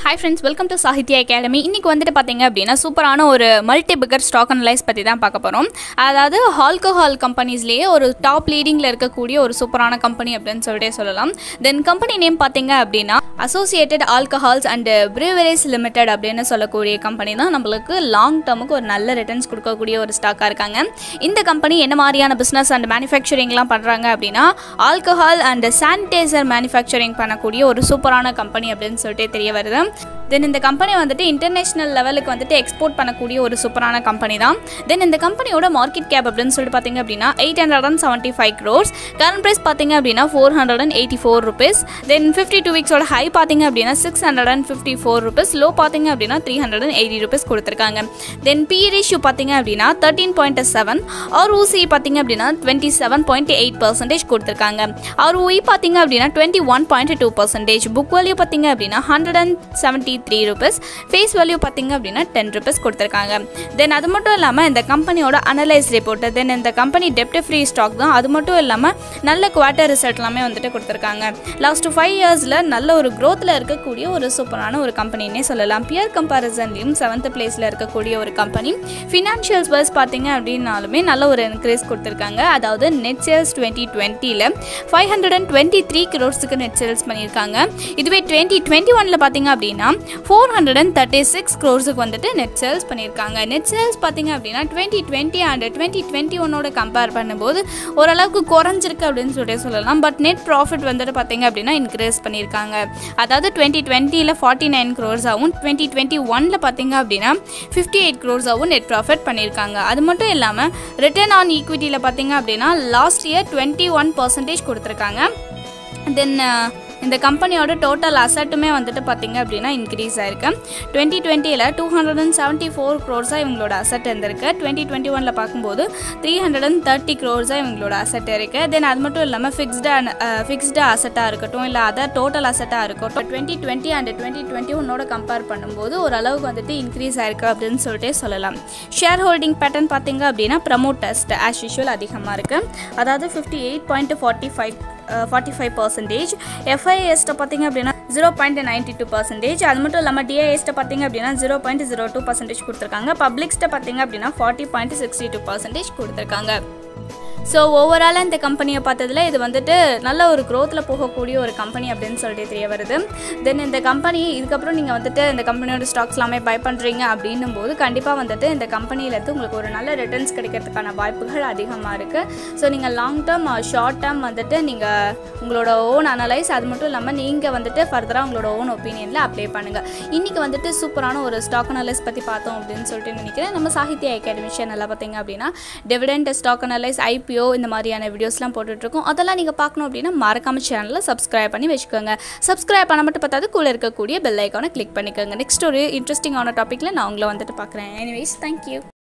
hi friends welcome to Sahitya Akademi இன்றைக்கி வந்துட்டு பார்த்தீங்க அப்படின்னா சூப்பரான ஒரு மல்டி பிகர் ஸ்டாக் அனலைஸ் பற்றி தான் பார்க்க போகிறோம் அதாவது ஆல்கஹால் கம்பெனிஸ்லேயே ஒரு டாப் லீடிங்கில் இருக்கக்கூடிய ஒரு சூப்பரான கம்பெனி அப்படின்னு சொல்லிட்டே சொல்லலாம் தென் கம்பெனி நேம் பார்த்தீங்க அப்படின்னா associated alcohols and breweries limited அப்படின்னு சொல்லக்கூடிய கம்பெனி தான் நம்மளுக்கு லாங் டேர்முக்கு ஒரு நல்ல ரிட்டர்ன்ஸ் கொடுக்கக்கூடிய ஒரு ஸ்டாக்காக இருக்காங்க இந்த கம்பெனி என்ன மாதிரியான பிஸ்னஸ் அண்ட் மேனுஃபேக்சரிங்லாம் பண்ணுறாங்க அப்படின்னா ஆல்கஹால் அண்ட் சானிடைசர் மேனுஃபேக்சரிங் பண்ணக்கூடிய ஒரு சூப்பரான கம்பெனி அப்படின்னு சொல்லிட்டு தெரிய வருது தென் இந்த கம்பெனி வந்துட்டு இன்டர்நேஷ்னல் லெவலுக்கு வந்துட்டு எக்ஸ்போர்ட் பண்ணக்கூடிய ஒரு சூப்பரான கம்பெனி தான் தென் இந்த கம்பெனியோட மார்க்கெட் கேப் அப்படின்னு சொல்லிட்டு பார்த்தீங்க அப்படின்னா eight hundred and seventy five crores current price பார்த்தீங்க அப்படின்னா four hundred and eighty four rupees then fifty two வீக்ஸோட ஹை பார்த்தீங்க அப்படின்னா six hundred and fifty four rupees low பார்த்தீங்க அப்படின்னா three hundred and eighty rupees கொடுத்துருக்காங்க தென் பி ரேஷியோ பார்த்தீங்க அப்படின்னா தேர்ட்டீன் பாயிண்ட் செவன் ஆர் ஊசி பார்த்தீங்க அப்படின்னா twenty seven point eight percentage கொடுத்துருக்காங்க ஆர் ஒய் பார்த்தீங்க அப்படின்னா twenty one point two percentage book value பார்த்தீங்க அப்படின்னா hundred and seventy three rupees face value பார்த்தீங்க அப்படின்னா டென் ருபீஸ் கொடுத்துருக்காங்க தென் அது மட்டும் இல்லாமல் இந்த கம்பெனியோட அனலைஸ் ரிப்போர்ட் தென் இந்த கம்பெனி டெப்ட் ஃப்ரீ ஸ்டாக் தான் அது மட்டும் இல்லாமல் நல்ல குவார்ட்டர் ரிசல்ட் எல்லாமே வந்துட்டு கொடுத்துருக்காங்க லாஸ்ட் ஃபைவ் இயர்ஸில் நல்ல ஒரு க்ரோத்தில் இருக்கக்கூடிய ஒரு சூப்பரான ஒரு கம்பெனின்னே சொல்லலாம் பியர் கம்பாரிசன்லையும் செவன்த் பிளேஸில் இருக்கக்கூடிய ஒரு கம்பெனி ஃபினான்ஷியல்ஸ் வைஸ் பார்த்தீங்க அப்படின்னாலுமே நல்ல ஒரு இன்க்ரீஸ் கொடுத்துருக்காங்க அதாவது நெட் சேல்ஸ் டுவெண்ட்டி டுவெண்ட்டியில் five hundred and twenty three க்ரோர்ஸுக்கு நெட் சேல்ஸ் பண்ணியிருக்காங்க இதுவே டுவெண்ட்டி டுவெண்ட்டி ஒனில் பார்த்தீங்க அப்படின்னா four hundred and thirty six க்ரோர்ஸுக்கு வந்துட்டு நெட் சேல்ஸ் பண்ணியிருக்காங்க நெட் சேல்ஸ் பார்த்தீங்க அப்படின்னா twenty twenty and twenty twenty ஒன்னோட கம்பேர் பண்ணும்போது ஓரளவுக்கு குறைஞ்சிருக்கு அப்படின்னு சொல்லிட்டு சொல்லலாம் பட் நெட் ப்ராஃபிட் வந்துட்டு பார்த்தீங்க அப்படின்னா இன்க்ரீஸ் பண்ணியிருக்காங்க அதாவது டுவெண்ட்டி டுவெண்ட்டியில் ஃபார்ட்டி நைன் க்ரோர்ஸாகவும் டுவெண்ட்டி டுவெண்ட்டி ஒனில் பார்த்தீங்க அப்படின்னா ஃபிஃப்டி எயிட் க்ரோர்ஸாகவும் நெட் ப்ராஃபிட் பண்ணியிருக்காங்க அது மட்டும் இல்லாமல் ரிட்டர்ன் ஆன் ஈக்விட்டியில் பார்த்தீங்க அப்படின்னா last year twenty one percentage கொடுத்துருக்காங்க தென் இந்த கம்பெனியோட டோட்டல் அசட்டுமே வந்துட்டு பார்த்தீங்க அப்படின்னா இன்க்ரீஸ் ஆயிருக்கு டுவெண்ட்டி டுவெண்ட்டியில் two hundred and seventy four க்ரோர்ஸாக இவங்களோட அசட் இருந்திருக்கு டுவெண்ட்டி டுவெண்ட்டி ஒனில் பார்க்கும்போது த்ரீ ஹண்ட்ரட் அண்ட் தேர்ட்டி க்ரோர்ஸாக இவங்களோட அசட் இருக்குது தென் அது மட்டும் இல்லாமல் ஃபிக்ஸ்டு ஃபிக்ஸ்டு அசட்டாக இருக்கட்டும் இல்லை அதர் டோட்டல் அசட்டாக இருக்கட்டும் twenty twenty and twenty twenty ஒன்னோட கம்பேர் பண்ணும்போது ஓரளவுக்கு வந்துட்டு இன்க்ரீஸ் ஆயிருக்கு அப்படின்னு சொல்லிட்டு சொல்லலாம் ஷேர் ஹோல்டிங் பேட்டர்ன் பார்த்தீங்க அப்படின்னா ப்ரமோட்டஸ்ட் ஆஸ் யூஷுவல் அதிகமாக இருக்குது அதாவது fifty eight point forty five forty five percentage எஃப்ஐஎஸ்ட்டை பார்த்தீங்க அப்படின்னா zero point ninety two percentage அது மட்டும் இல்லாமல் டிஐஎஸ்ட்டை பார்த்தீங்க அப்படின்னா zero point zero two percentage கொடுத்துருக்காங்க பப்ளிக்ஸ்ட்டை பார்த்தீங்க அப்படின்னா forty point sixty two percentage கொடுத்துருக்காங்க ஸோ ஓவராலாக இந்த கம்பெனியை பார்த்ததில் இது வந்துட்டு நல்ல ஒரு க்ரோத்தில் போகக்கூடிய ஒரு கம்பெனி அப்படின்னு சொல்லிட்டு தெரிய வருது தென் இந்த கம்பெனி இதுக்கப்புறம் நீங்கள் வந்துட்டு இந்த கம்பெனியோட ஸ்டாக்ஸ் எல்லாமே பை பண்ணுறீங்க அப்படின்னும் போது கண்டிப்பாக வந்துட்டு இந்த கம்பெனியிலேருந்து உங்களுக்கு ஒரு நல்ல ரிட்டர்ன்ஸ் கிடைக்கிறதுக்கான வாய்ப்புகள் அதிகமாக இருக்குது ஸோ நீங்கள் லாங் டேர்ம் ஷார்ட் டேர்ம் வந்துட்டு நீங்கள் உங்களோட ஓன் அனலைஸ் அது மட்டும் இல்லாமல் நீங்கள் வந்துட்டு ஃபர்தராக உங்களோட ஓன் ஒப்பீனியனில் அப்ளை பண்ணுங்கள் இன்றைக்கி வந்துட்டு சூப்பரான ஒரு ஸ்டாக் அனலைஸ் பற்றி பார்த்தோம் அப்படின்னு சொல்லிட்டு நினைக்கிறேன் நம்ம சாகித்ய அகாடமி சேனலில் பார்த்தீங்க அப்படின்னா டிவிடெண்ட் ஸ்டாக் அனலைஸ் ஐபிஓ இந்த மாதிரியான வீடியோஸ்லாம் போட்டுட்ருக்கோம் அதெல்லாம் நீங்கள் பார்க்கணும் அப்படின்னா மறக்காமல் சேனலில் சப்ஸ்கிரைப் பண்ணி வச்சுக்கோங்க சப்ஸ்கிரைப் பண்ண மட்டும் பார்த்தாது கூட இருக்கக்கூடிய பெல் ஐக்கானை கிளிக் பண்ணிக்கோங்க நெக்ஸ்ட் ஒரு இன்ட்ரெஸ்டிங்கான டாப்பிக்கில் நான் உங்களை வந்துட்டு பார்க்குறேன் எனிவேஸ் தேங்க்யூ